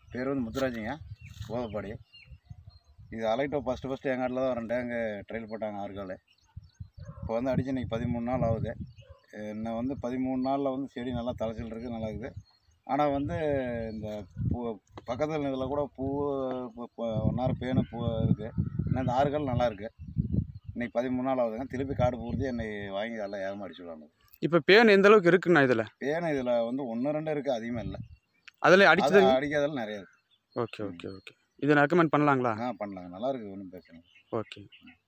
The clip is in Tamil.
பேர் வந்து முத்துராஜுங்க கோதப்பாடி இது அலைட்டோ ஃபஸ்ட்டு ஃபஸ்ட்டு எங்கள் காட்டில் தான் ரெண்டு டேங்கு ட்ரையல் போட்டாங்க ஆறு கால் இப்போ வந்து அடிச்சு இன்னைக்கு பதிமூணு நாள் ஆகுது என்ன வந்து பதிமூணு நாளில் வந்து செடி நல்லா தலைச்சல் இருக்குது நல்லா இருக்குது ஆனால் வந்து இந்த பூ பக்கத்தில் இதில் கூட பூ ஒன்றாறு பேனு பூ இருக்குது இன்னும் இந்த ஆறு கால் நல்லா இருக்குது இன்னைக்கு பதிமூணு நாள் ஆகுதுங்க திருப்பி காடு பூர்த்தி என்னை வாங்கி எல்லாம் ஏகமாக அடிச்சுடுவாங்க இப்போ பேன் எந்த அளவுக்கு இருக்குண்ணா இதில் பேனை இதில் வந்து ஒன்று ரெண்டு இருக்குது அதிகமாக இல்லை அதில் அது அடிச்சது அடிக்காதெல்லாம் நிறைய இருக்குது ஓகே ஓகே ஓகே இதை ரெக்கமெண்ட் பண்ணலாங்களா ஆ பண்ணலாங்க நல்லா இருக்குது ஒன்றும் பிரச்சனை இல்லை ஓகே